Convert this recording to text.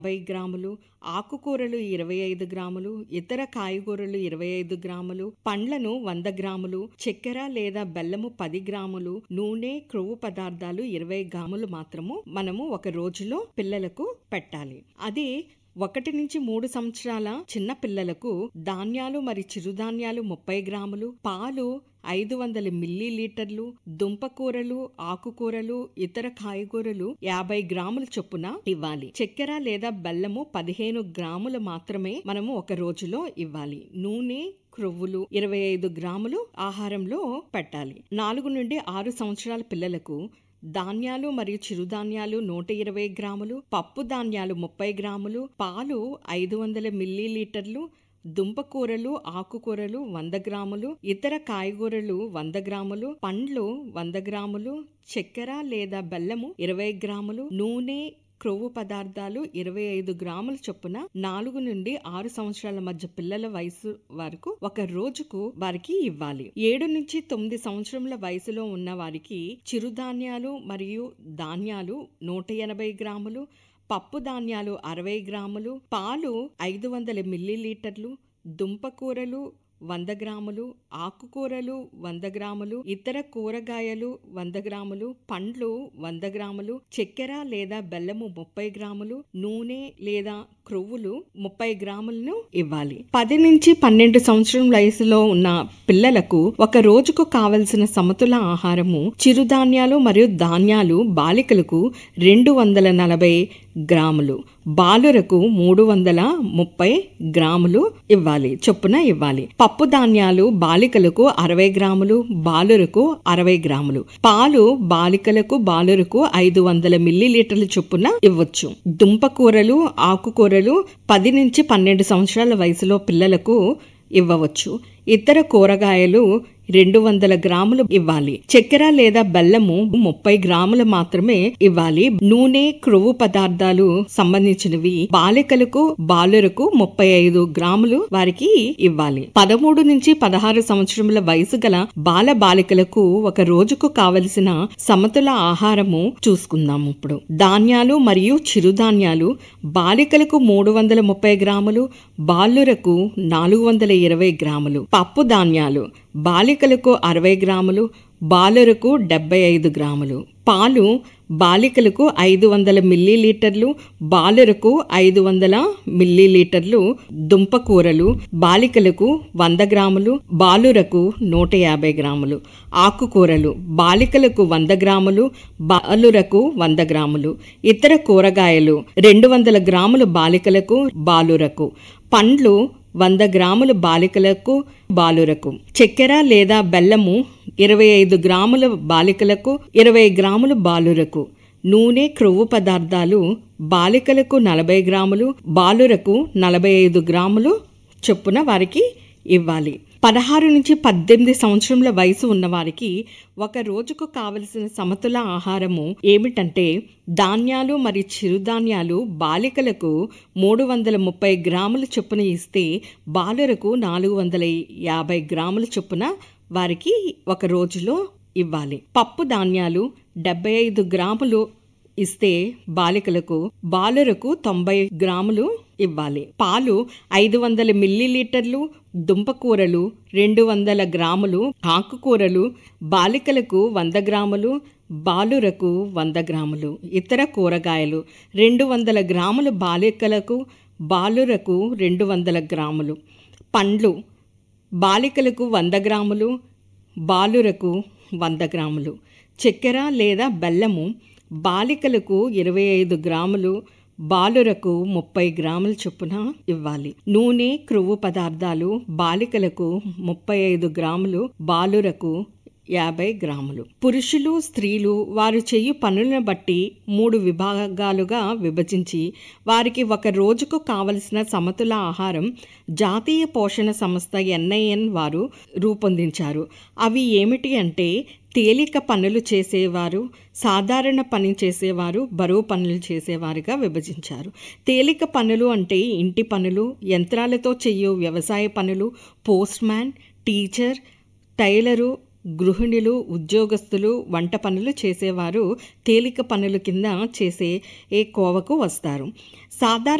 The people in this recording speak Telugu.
యాభై గ్రాములు ఆకుకూరలు ఇరవై ఐదు గ్రాములు ఇతర కాయగూరలు ఇరవై ఐదు గ్రాములు పండ్లను వంద గ్రాములు చక్కెర లేదా బెల్లము పది గ్రాములు నూనె క్రొవ్వు పదార్థాలు ఇరవై గ్రాములు మాత్రము మనము ఒక రోజులో పిల్లలకు పెట్టాలి అదే ఒకటి నుంచి మూడు సంవత్సరాల చిన్న పిల్లలకు ధాన్యాలు మరి చిరుధాన్యాలు ముప్పై గ్రాములు పాలు ఐదు వందల మిల్లీ లీటర్లు దుంపకూరలు ఆకుకూరలు ఇతర కాయగూరలు యాభై గ్రాముల చొప్పున ఇవ్వాలి చక్కెర లేదా బెల్లము పదిహేను గ్రాములు మాత్రమే మనము ఒక రోజులో ఇవ్వాలి నూనె క్రొవ్వులు ఇరవై ఐదు గ్రాములు ఆహారంలో పెట్టాలి నాలుగు నుండి ఆరు సంవత్సరాల పిల్లలకు ధాన్యాలు మరియు చిరుధాన్యాలు నూట ఇరవై గ్రాములు పప్పు ధాన్యాలు ముప్పై గ్రాములు పాలు ఐదు వందల మిల్లీ లీటర్లు దుంపకూరలు ఆకుకూరలు వంద గ్రాములు ఇతర కాయగూరలు వంద గ్రాములు పండ్లు వంద గ్రాములు చక్కెర లేదా బెల్లము ఇరవై గ్రాములు నూనె క్రొవ్వు పదార్థాలు ఇరవై ఐదు గ్రాముల చొప్పున నాలుగు నుండి ఆరు సంవత్సరాల మధ్య పిల్లల వయసు వరకు ఒక రోజుకు వారికి ఇవ్వాలి ఏడు నుంచి తొమ్మిది సంవత్సరముల వయసులో ఉన్న వారికి చిరుధాన్యాలు మరియు ధాన్యాలు నూట ఎనభై గ్రాములు పప్పు ధాన్యాలు అరవై గ్రాములు పాలు ఐదు వందల మిల్లీలీటర్లు దుంపకూరలు వంద గ్రాములు ఆకుకూరలు వంద గ్రాములు ఇతర కూరగాయలు వంద గ్రాములు పండ్లు వంద గ్రాములు చక్కెర లేదా బెల్లము ముప్పై గ్రాములు నూనె లేదా క్రొవ్వులు ముప్పై గ్రాములను ఇవ్వాలి పది నుంచి పన్నెండు సంవత్సరం వయసులో ఉన్న పిల్లలకు ఒక రోజుకు కావలసిన సమతుల ఆహారము చిరుధాన్యాలు మరియు ధాన్యాలు బాలికలకు రెండు వందల నలభై గ్రాములు బాలురకు మూడు వందల ముప్పై గ్రాములు ఇవ్వాలి చొప్పున ఇవ్వాలి పప్పు ధాన్యాలు బాలికలకు అరవై గ్రాములు బాలురకు అరవై గ్రాములు పాలు బాలికలకు బాలురకు ఐదు వందల మిల్లీలీటర్ల చొప్పున ఇవ్వచ్చు దుంపకూరలు ఆకుకూరలు పది నుంచి పన్నెండు సంవత్సరాల వయసులో పిల్లలకు ఇవ్వవచ్చు ఇతర కూరగాయలు రెండు వందల గ్రాములు ఇవ్వాలి చక్కెర లేదా బెల్లము ముప్పై గ్రాములు మాత్రమే ఇవ్వాలి నూనె క్రొవ్వు పదార్థాలు సంబంధించినవి బాలికలకు బాలురకు ముప్పై ఐదు గ్రాములు వారికి ఇవ్వాలి పదమూడు నుంచి పదహారు సంవత్సరముల వయసు గల బాల బాలికలకు ఒక రోజుకు కావలసిన సమతుల ఆహారము చూసుకుందాం ఇప్పుడు ధాన్యాలు మరియు చిరుధాన్యాలు బాలికలకు మూడు వందల ముప్పై గ్రాములు బాలురకు నాలుగు వందల ఇరవై గ్రాములు పప్పు ధాన్యాలు బాలికలకు అరవై గ్రాములు బాలురకు డెబ్బై ఐదు గ్రాములు పాలు బాలికలకు ఐదు వందల మిల్లీలీటర్లు బాలురకు ఐదు వందల మిల్లీలీటర్లు దుంపకూరలు బాలికలకు వంద గ్రాములు బాలురకు నూట యాభై గ్రాములు ఆకుకూరలు బాలికలకు వంద గ్రాములు బాలురకు వంద గ్రాములు ఇతర కూరగాయలు రెండు వందల గ్రాములు బాలికలకు బాలురకు పండ్లు వంద గ్రాములు బాలికలకు బాలురకు చక్కెర లేదా బెల్లము ఇరవై ఐదు గ్రాముల బాలికలకు ఇరవై గ్రాములు బాలురకు నూనె క్రొవ్వు పదార్థాలు బాలికలకు నలభై గ్రాములు బాలురకు నలభై ఐదు గ్రాములు చొప్పున వారికి ఇవ్వాలి పదహారు నుంచి పద్దెనిమిది సంవత్సరముల వయసు ఉన్నవారికి ఒక రోజుకు కావలసిన సమతుల ఆహారము ఏమిటంటే ధాన్యాలు మరియు చిరుధాన్యాలు బాలికలకు మూడు వందల ముప్పై గ్రాముల చొప్పున ఇస్తే బాలురకు నాలుగు వందల యాభై గ్రాముల చొప్పున వారికి ఒక రోజులో ఇవ్వాలి పప్పు ధాన్యాలు డెబ్బై ఐదు గ్రాములు ఇస్తే బాలికలకు బాలురకు తొంభై గ్రాములు ఇవ్వాలి పాలు ఐదు వందల మిల్లీలీటర్లు దుంపకూరలు రెండు వందల గ్రాములు ఆకుకూరలు బాలికలకు వంద గ్రాములు బాలురకు వంద గ్రాములు ఇతర కూరగాయలు రెండు వందల గ్రాములు బాలికలకు బాలురకు రెండు వందల గ్రాములు పండ్లు బాలికలకు వంద గ్రాములు బాలురకు వంద గ్రాములు చక్కెర లేదా బెల్లము బాలికలకు ఇరవై ఐదు గ్రాములు బాలురకు ముప్పై గ్రాముల చొప్పున ఇవ్వాలి నూనె క్రొవ్వు పదార్థాలు బాలికలకు ముప్పై ఐదు గ్రాములు బాలురకు యాభై గ్రాములు పురుషులు స్త్రీలు వారు చేయు పనులను బట్టి మూడు విభాగాలుగా విభజించి వారికి ఒక రోజుకు కావలసిన సమతుల ఆహారం జాతీయ పోషణ సంస్థ ఎన్ఐఎన్ వారు రూపొందించారు అవి ఏమిటి అంటే తేలిక పనులు చేసేవారు సాధారణ పని చేసేవారు బరువు పనులు చేసేవారుగా విభజించారు తేలిక పనులు అంటే ఇంటి పనులు యంత్రాలతో చేయు వ్యవసాయ పనులు పోస్ట్ మ్యాన్ టీచర్ టైలరు గృహిణులు ఉద్యోగస్తులు వంట పనులు చేసేవారు తేలిక పనుల కింద చేసే ఏ కోవకు వస్తారు సాధారణ